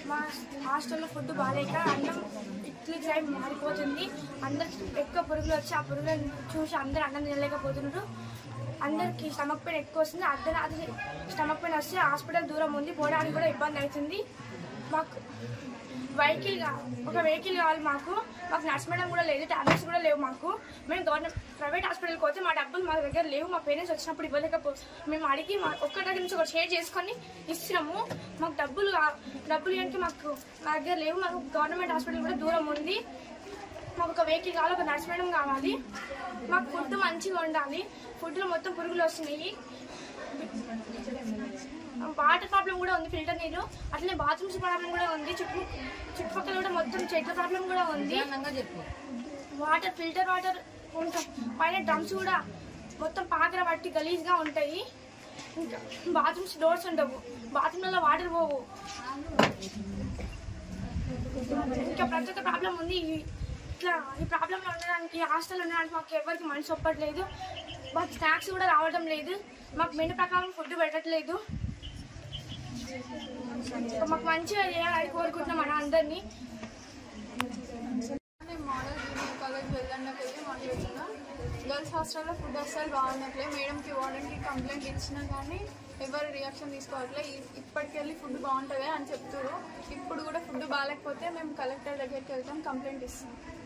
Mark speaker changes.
Speaker 1: మా హాస్టల్లో ఫుడ్ బాగాలేక అన్నం ఇడ్లీ టైం మారిపోతుంది అందరు ఎక్కువ పురుగులు వచ్చి ఆ పురుగులను చూసి అందరు అన్నం తినలేకపోతున్నారు అందరికి స్టమక్ పెయిన్ ఎక్కువ వస్తుంది అర్ధరాత్రి స్టమక్ పెయిన్ వస్తే హాస్పిటల్ దూరం ఉంది పోవడానికి కూడా ఇబ్బంది అవుతుంది మాకు వెహికల్ కా- ఒక వెహికల్ కావాలి మాకు మాకు నర్స్ మేడం కూడా లేదు టాబ్లెట్స్ కూడా లేవు మాకు మేము గవర్నమెంట్ ప్రైవేట్ హాస్పిటల్కి పోతే మా డబ్బులు మా దగ్గర లేవు మా పేరెంట్స్ వచ్చినప్పుడు ఇవ్వలేకపో మేము అడిగి మా ఒక్క దగ్గర నుంచి ఒకటి షేర్ చేసుకొని ఇస్తున్నాము మాకు డబ్బులు కా- డబ్బులు ఏంటి మాకు మా దగ్గర లేవు మాకు గవర్నమెంట్ హాస్పిటల్ కూడా దూరం ఉంది మాకు ఒక వెహికల్ కావాలి ఒక నర్స్ మేడం కావాలి మాకు ఫుడ్ మంచిగా ఉండాలి ఫుడ్లో మొత్తం పురుగులు వస్తున్నాయి వాటర్ ప్రాబ్లం కూడా ఉంది ఫిల్టర్ నీళ్ళు అట్లనే బాత్రూమ్స్ ప్రాబ్లం కూడా ఉంది చుట్టూ చుట్టుపక్కల కూడా మొత్తం చెట్ల ప్రాబ్లం కూడా ఉంది వాటర్ ఫిల్టర్ వాటర్ ఉంటాం పైన డ్రమ్స్ కూడా మొత్తం పాకర పట్టి గలీజ్గా ఉంటాయి ఇంకా బాత్రూమ్స్ డోర్స్ ఉండవు బాత్రూమ్లలో వాటర్ పోవు ఇంకా ప్రతి ఒక్క ప్రాబ్లం ఉంది ఈ- ఇట్లా ఈ ప్రాబ్లంలో ఉండడానికి హాస్టల్లో ఉండడానికి మాకు ఎవరికి మనసు ఒప్పట్లేదు మాకు స్నాక్స్ కూడా రావడం లేదు మాకు మెను ప్రకారం ఫుడ్ పెట్టట్లేదు మాకు మంచిగా చేయాలని కోరుకుంటున్నాం మన అందరినీ
Speaker 2: నేను మోడల్ జూనియర్ కాలేజ్ వెళ్ళడానికి వెళ్ళి మాట్లాడుతున్నా గర్ల్స్ హాస్టల్లో ఫుడ్ అస్సలు బాగున్నట్లే మేడంకి వార్డెన్కి కంప్లైంట్ ఇచ్చినా కానీ ఎవరు రియాక్షన్ తీసుకోవట్లే ఇ- ఇప్పటికెళ్ళి ఫుడ్ బాగుంటుంది అని చెప్తారు ఇప్పుడు కూడా ఫుడ్ బాగాలేకపోతే మేము కలెక్టర్ దగ్గరికి వెళ్తాం కంప్లైంట్ ఇస్తాం